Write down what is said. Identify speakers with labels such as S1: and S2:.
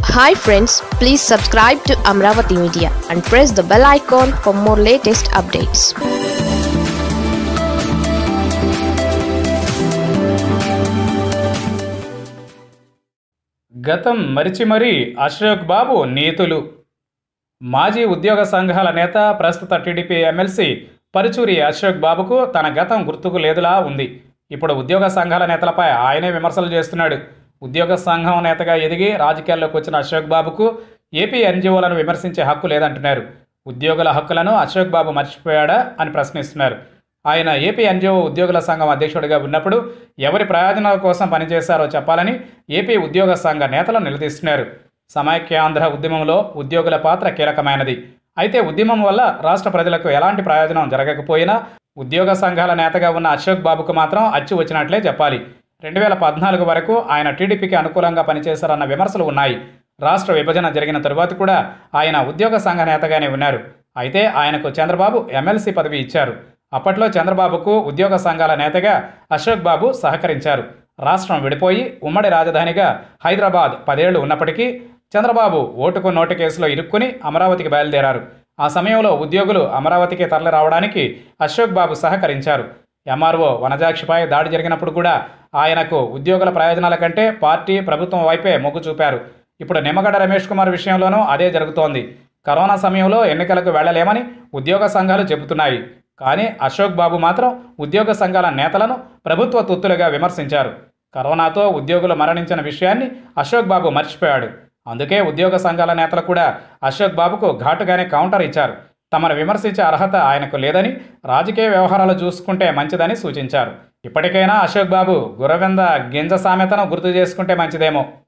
S1: hi friends please subscribe to Amaravati media and press the bell icon for more latest updates
S2: గతం మరిచి మరీ అశోక్ బాబు నీతులు మాజీ ఉద్యోగ సంఘాల నేత ప్రస్తుత టీడీపీ ఎమ్మెల్సీ పరుచూరి అశోక్ బాబుకు తన గతం గుర్తుకు లేదులా ఉంది ఇప్పుడు ఉద్యోగ సంఘాల నేతలపై ఆయనే విమర్శలు చేస్తున్నాడు ఉద్యోగ సంఘం నేతగా ఎదిగి రాజకీయాల్లోకి వచ్చిన అశోక్ బాబుకు ఏపీ ఎన్జిఓలను విమర్శించే హక్కు లేదంటున్నారు ఉద్యోగుల హక్కులను అశోక్ బాబు మర్చిపోయాడా అని ప్రశ్నిస్తున్నారు ఆయన ఏపీ ఎన్జిఓ ఉద్యోగుల సంఘం అధ్యక్షుడిగా ఉన్నప్పుడు ఎవరి ప్రయోజనాల కోసం పనిచేశారో చెప్పాలని ఏపీ ఉద్యోగ సంఘ నేతలు నిలదీస్తున్నారు సమైక్యాంధ్ర ఉద్యమంలో ఉద్యోగుల పాత్ర కీలకమైనది అయితే ఉద్యమం వల్ల రాష్ట్ర ప్రజలకు ఎలాంటి ప్రయోజనం జరగకపోయినా ఉద్యోగ సంఘాల నేతగా ఉన్న అశోక్ బాబుకు మాత్రం అచ్చి వచ్చినట్లే చెప్పాలి రెండు వేల పద్నాలుగు వరకు ఆయన టీడీపీకి అనుకూలంగా పనిచేశారన్న విమర్శలు ఉన్నాయి రాష్ట్ర విభజన జరిగిన తరువాత కూడా ఆయన ఉద్యోగ సంఘ నేతగానే ఉన్నారు అయితే ఆయనకు చంద్రబాబు ఎమ్మెల్సీ పదవి ఇచ్చారు అప్పట్లో చంద్రబాబుకు ఉద్యోగ సంఘాల నేతగా అశోక్ బాబు సహకరించారు రాష్ట్రం విడిపోయి ఉమ్మడి రాజధానిగా హైదరాబాద్ పదేళ్లు ఉన్నప్పటికీ చంద్రబాబు ఓటుకు నోటు కేసులో ఇరుక్కుని అమరావతికి బయలుదేరారు ఆ సమయంలో ఉద్యోగులు అమరావతికి తరలి రావడానికి అశోక్ బాబు సహకరించారు ఎంఆర్ఓ వనజాక్షిపై దాడి జరిగినప్పుడు కూడా ఆయనకు ఉద్యోగుల ప్రయోజనాల కంటే పార్టీ ప్రభుత్వం వైపే మొగ్గు చూపారు ఇప్పుడు నిమ్మగడ్డ రమేష్ కుమార్ విషయంలోనూ అదే జరుగుతోంది కరోనా సమయంలో ఎన్నికలకు వెళ్లలేమని ఉద్యోగ సంఘాలు చెబుతున్నాయి కానీ అశోక్ బాబు మాత్రం ఉద్యోగ సంఘాల నేతలను ప్రభుత్వ తొత్తులుగా విమర్శించారు కరోనాతో ఉద్యోగులు మరణించిన విషయాన్ని అశోక్ బాబు మర్చిపోయాడు అందుకే ఉద్యోగ సంఘాల నేతలు కూడా అశోక్ బాబుకు ఘాటుగానే కౌంటర్ ఇచ్చారు తమను విమర్శించే అర్హత ఆయనకు లేదని రాజకీయ వ్యవహారాలు చూసుకుంటే మంచిదని సూచించారు ఇప్పటికైనా అశోక్ బాబు గురవింద గింజ సామెతను గుర్తు చేసుకుంటే మంచిదేమో